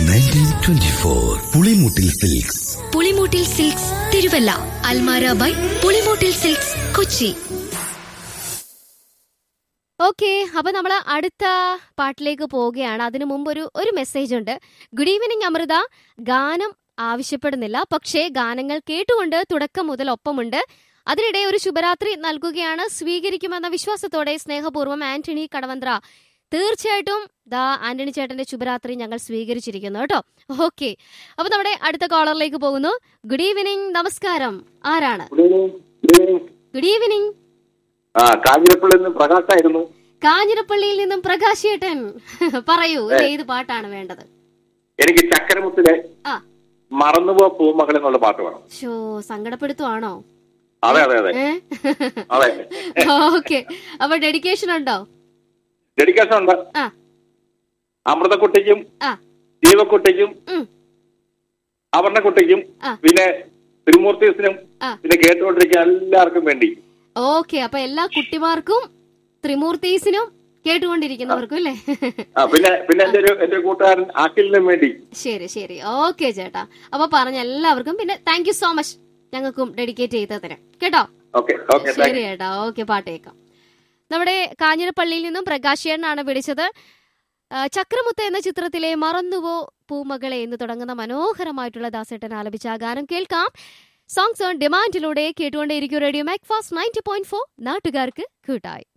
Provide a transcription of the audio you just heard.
Nineteen twenty four Pulimoottil silks Pulimoottil silks Thiruvalla അൽമാര by Pulimoottil silks Kochi okay അപ്പൊ നമ്മൾ അടുത്ത പാട്ടിലേക്ക് പോവുകയാണ് അതിനു മുമ്പ് ഒരു ഒരു മെസ്സേജ് ഉണ്ട് ഗുഡ് ഈവനിങ് അമൃത ഗാനം ആവശ്യപ്പെടുന്നില്ല പക്ഷേ ഗാനങ്ങൾ കേട്ടുകൊണ്ട് തുടക്കം മുതൽ ഒപ്പമുണ്ട് അതിനിടെ ഒരു ശുഭരാത്രി നൽകുകയാണ് സ്വീകരിക്കുമെന്ന വിശ്വാസത്തോടെ സ്നേഹപൂർവ്വം ആന്റണി കടവന്ത്ര തീർച്ചയായിട്ടും ദാ ആന്റണി ചേട്ടന്റെ ശുഭരാത്രി ഞങ്ങൾ സ്വീകരിച്ചിരിക്കുന്നു കേട്ടോ ഓക്കെ അപ്പൊ നമ്മുടെ അടുത്ത കോളറിലേക്ക് പോകുന്നു ഗുഡ് ഈവനിങ് നമസ്കാരം ആരാണ് ഗുഡ് ഈവനിങ് ആ കാഞ്ഞിരപ്പള്ളിയിൽ നിന്ന് പ്രകാശായിരുന്നു കാഞ്ഞിരപ്പള്ളിയിൽ നിന്നും പ്രകാശ് ചേട്ടൻ പറയൂ ഇത് ഏത് പാട്ടാണ് വേണ്ടത് എനിക്ക് ചക്കരമുത്തിലെ ആ. മറന്നുപോ പൂമകൾ എന്നുള്ള പാട്ട് വേണം ഷോ സങ്കടപ്പെടുത്തുവാണോ അതെ അതെ അതെ അതെ ഓക്കെ അപ്പൊ ഡെഡിക്കേഷൻ ഉണ്ടോ ഡെഡിക്കേഷൻ ഉണ്ട് ആ. അമൃതക്കുട്ടിക്കും ആ. ദീപക്കുട്ടിക്കും ഉം. അപർണക്കുട്ടിക്കും ആ. പിന്നെ തിരുമൂർത്തീസിനും ആ. പിന്നെ കേട്ടുകൊണ്ടിരിക്കുന്ന എല്ലാവർക്കും വേണ്ടി ഓക്കെ അപ്പൊ എല്ലാ കുട്ടിമാർക്കും ത്രിമൂർത്തീസിനും കേട്ടുകൊണ്ടിരിക്കുന്നവർക്കും അല്ലേ ആ പിന്നെ പിന്നെ എന്റെ ഒരു എന്റെ ഒരു കൂട്ടുകാരൻ അഖിലിനും വേണ്ടി ശരി ശരി ഓക്കെ ചേട്ടാ അപ്പൊ പറഞ്ഞ എല്ലാവർക്കും പിന്നെ താങ്ക് യു സോ മച്ച് ഞങ്ങൾക്കും ഡെഡിക്കേറ്റ് ചെയ്തതിന് കേട്ടോ ഓക്കെ ഓക്കെ ശരി ചേട്ടാ ഓക്കെ പാട്ട് കേൾക്കാം നമ്മുടെ കാഞ്ഞിരപ്പള്ളിയിൽ നിന്നും പ്രകാശേണ്ണാണ് വിളിച്ചത് ആ, ചക്രമുത്ത് എന്ന ചിത്രത്തിലെ മറന്നുവോ പൂമകളെ എന്ന് തുടങ്ങുന്ന മനോഹരമായിട്ടുള്ള ദാസേട്ടൻ ആലപിച്ച ആ ഗാനം കേൾക്കാം സോങ്സ് ഓൺ ഡിമാൻഡിലൂടെ കേട്ടുകൊണ്ടേയിരിക്കും radio Mac Fast ninety point four നാട്ടുകാർക്ക് കൂട്ടായി